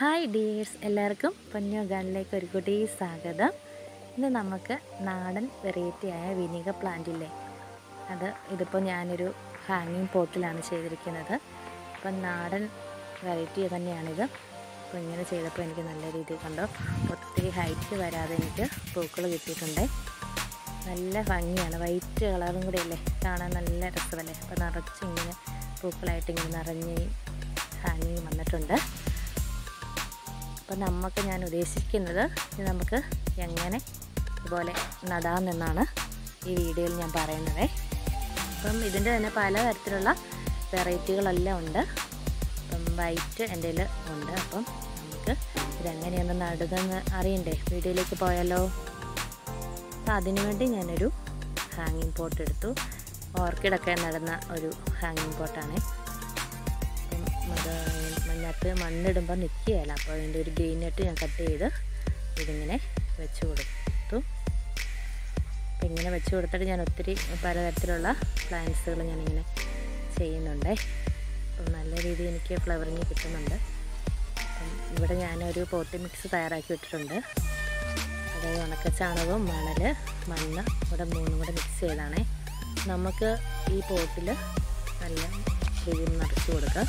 hi dears എല്ലാവർക്കും പൊന്നു ഗാനിലേക്ക് ഒരു കൂടി സ്വാഗതം ഇന്ന് നമുക്ക് നാടൻ വെറൈറ്റി ആയ വിനിഗ പ്ലാന്റ് ഇല്ലേ അത് ഇതിപ്പോൾ ഞാനൊരു ഹാങ്ങിങ് പോട്ടിലാണ് ചെയ്തിരിക്കുന്നത് അപ്പം നാടൻ വെറൈറ്റി തന്നെയാണിത് അപ്പോൾ ഇങ്ങനെ ചെയ്തപ്പോൾ എനിക്ക് നല്ല രീതിയിൽ കണ്ടോ ഒത്തിരി ഹൈറ്റ് വരാതെ എനിക്ക് പൂക്കൾ കിട്ടിയിട്ടുണ്ട് നല്ല ഭംഗിയാണ് വൈറ്റ് കളറും കൂടി അല്ലേ കാണാൻ നല്ല രസമല്ലേ അപ്പോൾ നിറച്ച് ഇങ്ങനെ പൂക്കളായിട്ട് ഇങ്ങനെ നിറഞ്ഞ് ഹാങ്ങിങ് വന്നിട്ടുണ്ട് അപ്പോൾ നമുക്ക് ഞാൻ ഉദ്ദേശിക്കുന്നത് ഇത് നമുക്ക് എങ്ങനെ ഇതുപോലെ നടാമെന്നാണ് ഈ വീഡിയോയിൽ ഞാൻ പറയുന്നത് അപ്പം ഇതിൻ്റെ തന്നെ പല തരത്തിലുള്ള വെറൈറ്റികളെല്ലാം ഉണ്ട് അപ്പം വൈറ്റ് എൻ്റെ കയ്യിൽ ഉണ്ട് അപ്പം നമുക്ക് ഇതെങ്ങനെയാണ് നടുകയെന്ന് അറിയണ്ടേ വീഡിയോയിലേക്ക് പോയാലോ അപ്പം അതിനുവേണ്ടി ഞാനൊരു ഹാങ്ങിങ് പോട്ട് എടുത്തു ഓർക്കിഡൊക്കെ നടന്ന ഒരു ഹാങ്ങിങ് പോട്ടാണ് അപ്പം അത് അതിനകത്ത് മണ്ണിടുമ്പോൾ നിൽക്കുകയല്ല അപ്പോൾ അതിൻ്റെ ഒരു ഗെയിനെട്ട് ഞാൻ കട്ട് ചെയ്ത് ഇതിങ്ങനെ വെച്ച് കൊടുത്തു അപ്പം ഇങ്ങനെ വെച്ച് കൊടുത്തിട്ട് ഞാൻ ഒത്തിരി പലതരത്തിലുള്ള പ്ലാന്റ്സുകൾ ഞാനിങ്ങനെ ചെയ്യുന്നുണ്ട് അപ്പം നല്ല രീതിയിൽ എനിക്ക് ഫ്ലവറിങ് കിട്ടുന്നുണ്ട് അപ്പം ഇവിടെ ഞാനൊരു പോട്ടി മിക്സ് തയ്യാറാക്കി വിട്ടിട്ടുണ്ട് അതായത് ഉണക്ക ചാണകവും മണൽ മണ്ണ് ഇവിടെ മൂന്നും കൂടെ മിക്സ് ചെയ്താണ് നമുക്ക് ഈ പോട്ടിൽ നല്ല രീതിയിൽ നിറച്ച് കൊടുക്കാം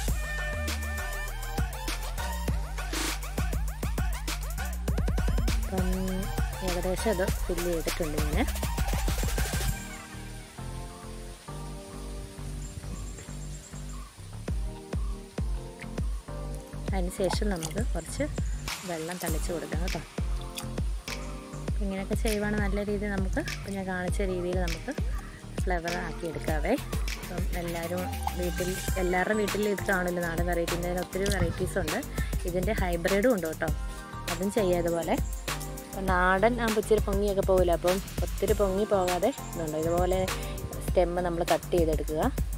അപ്പം ഏകദേശം അത് ഫില്ല് ചെയ്തിട്ടുണ്ട് ഞാൻ അതിനുശേഷം നമുക്ക് കുറച്ച് വെള്ളം തളിച്ച് കൊടുക്കാം കേട്ടോ ഇങ്ങനെയൊക്കെ ചെയ്യുവാണ് നല്ല രീതിയിൽ നമുക്ക് ഇപ്പം ഞാൻ കാണിച്ച രീതിയിൽ നമുക്ക് ഫ്ലേവർ ആക്കി എടുക്കാവേ അപ്പം എല്ലാവരും വീട്ടിൽ എല്ലാവരുടെ വീട്ടിൽ ഇത് കാണില്ല നാടൻ വെറൈറ്റീൻ്റെ ഒത്തിരി വെറൈറ്റീസ് ഉണ്ട് ഇതിൻ്റെ ഹൈബ്രിഡും ഉണ്ട് കേട്ടോ അതും ചെയ്യാം ഇതുപോലെ അപ്പം നാടൻ ആകുമ്പോൾ ഇച്ചിരി പൊങ്ങിയൊക്കെ പോകില്ല അപ്പം ഒത്തിരി പൊങ്ങി പോകാതെ ഇതുണ്ട് ഇതുപോലെ സ്റ്റെമ്മ് നമ്മൾ കട്ട് ചെയ്തെടുക്കുക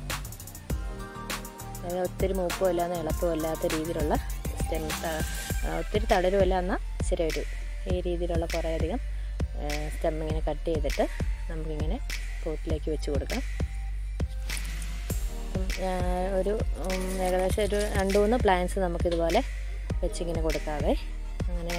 അതായത് ഒത്തിരി മൂപ്പും ഇല്ലാതെ എളുപ്പവും ഇല്ലാത്ത രീതിയിലുള്ള സ്റ്റെം ഒത്തിരി തളരുമല്ല എന്നാൽ ഇച്ചിരി ഒരു ഈ രീതിയിലുള്ള കുറേയധികം സ്റ്റെം ഇങ്ങനെ കട്ട് ചെയ്തിട്ട് നമുക്കിങ്ങനെ പോട്ടിലേക്ക് വെച്ച് കൊടുക്കാം ഒരു ഏകദേശം ഒരു രണ്ട് മൂന്ന് പ്ലാന്റ്സ് നമുക്കിതുപോലെ വെച്ചിങ്ങനെ കൊടുക്കാവേ അങ്ങനെ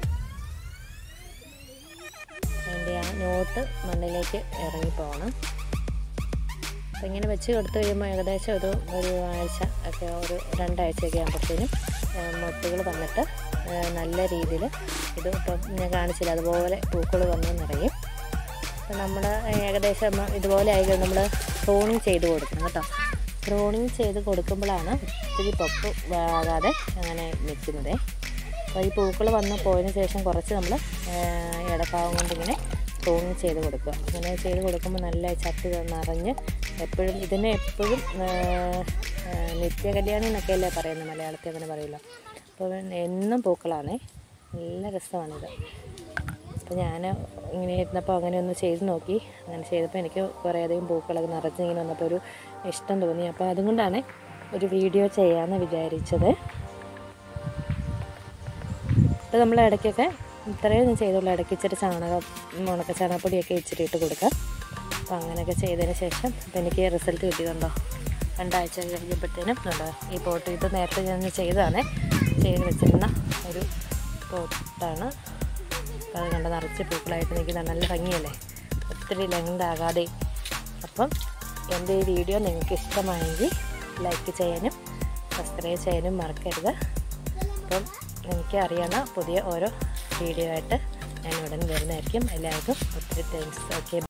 അതിൻ്റെ ആ നോട്ട് മണ്ണിലേക്ക് ഇറങ്ങിപ്പോകണം അപ്പം ഇങ്ങനെ വെച്ച് കൊടുത്തു കഴിയുമ്പോൾ ഏകദേശം ഒരു ഒരു ആഴ്ച ഒക്കെ ഒരു രണ്ടാഴ്ചയൊക്കെ ആകുമ്പോഴത്തേനും മൊട്ടുകൾ വന്നിട്ട് നല്ല രീതിയിൽ ഇത് ഇപ്പം ഞാൻ കാണിച്ചില്ല അതുപോലെ പൂക്കൾ വന്ന് നിറയും അപ്പം നമ്മൾ ഏകദേശം ഇതുപോലെ ആയി നമ്മൾ പ്രൂണിങ് ചെയ്ത് കൊടുക്കണം കേട്ടോ പ്രൂണിങ് ചെയ്ത് കൊടുക്കുമ്പോഴാണ് ഒത്തിരി പൊപ്പ് ആകാതെ അങ്ങനെ നിൽക്കുന്നത് അപ്പോൾ ഈ പൂക്കൾ വന്ന് പോയതിന് ശേഷം കുറച്ച് നമ്മൾ ഇടഭാഗം കൊണ്ടിങ്ങനെ പ്രൂണിങ് ചെയ്ത് കൊടുക്കുക അങ്ങനെ ചെയ്ത് കൊടുക്കുമ്പോൾ നല്ല ചട്ടി നിറഞ്ഞ് എപ്പോഴും ഇതിനെ എപ്പോഴും നിത്യകല്യാണി എന്നൊക്കെയല്ലേ പറയുന്നത് മലയാളത്തിൽ അങ്ങനെ പറയില്ല അപ്പോൾ എന്നും പൂക്കളാണ് നല്ല രസമാണിത് അപ്പോൾ ഞാൻ ഇങ്ങനെ ഇരുന്നപ്പോൾ അങ്ങനെ ഒന്ന് ചെയ്ത് നോക്കി അങ്ങനെ ചെയ്തപ്പോൾ എനിക്ക് കുറേയധികം പൂക്കളൊക്കെ നിറച്ച് ഇങ്ങനെ വന്നപ്പോൾ ഒരു ഇഷ്ടം തോന്നി അപ്പോൾ അതുകൊണ്ടാണ് ഒരു വീഡിയോ ചെയ്യാമെന്ന് വിചാരിച്ചത് അപ്പോൾ നമ്മൾ ഇടയ്ക്കൊക്കെ ഇത്രയും ഞാൻ ചെയ്തുള്ള ഇടയ്ക്ക് ഇച്ചിരി ചാണകം ഉണക്ക ചാണകപ്പൊടിയൊക്കെ ഇച്ചിരി ഇട്ട് കൊടുക്കാം അപ്പോൾ അങ്ങനെയൊക്കെ ചെയ്തതിന് ശേഷം അപ്പോൾ എനിക്ക് റിസൾട്ട് കിട്ടിയതുണ്ടോ രണ്ടാഴ്ച കഴിഞ്ഞപ്പോഴത്തേനും ഉണ്ടോ ഈ പോട്ട് ഇത് നേരത്തെ ഞാൻ ചെയ്തതാണ് ചെയ്ത് വെച്ചിരുന്ന ഒരു പോട്ടാണ് അത് കണ്ട് നിറച്ച് പൂക്കളായിട്ട് നിൽക്കുന്ന നല്ല ഭംഗിയല്ലേ ഒത്തിരി ലെങ്ത് ആകാതെ അപ്പം എൻ്റെ ഈ വീഡിയോ നിങ്ങൾക്ക് ഇഷ്ടമായെങ്കിൽ ലൈക്ക് ചെയ്യാനും സബ്സ്ക്രൈബ് ചെയ്യാനും മറക്കരുത് അപ്പം എനിക്ക് അറിയാവുന്ന പുതിയ ഓരോ വീഡിയോ ആയിട്ട് ഞാൻ ഉടൻ വരുന്നതായിരിക്കും എല്ലാവർക്കും ഒത്തിരി താങ്ക്സ് ഓക്കെ